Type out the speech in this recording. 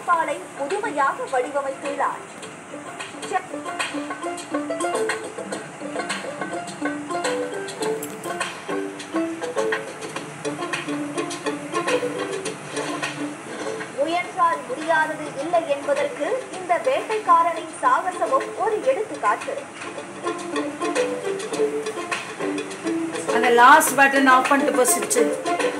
தாய்ப்பாலை புதுமையாக வடிவமைத்துள்ளார் செ- முயன்றால் முடியாதது இல்லை என்பதற்கு இந்த வேட்டைக்காரனின் சாகசமும் ஒரு எடுத்துக்காட்டு அந்த லாஸ்ட் பட்டன் ஆஃப் பண்ணிட்டு போ சுவிட்சு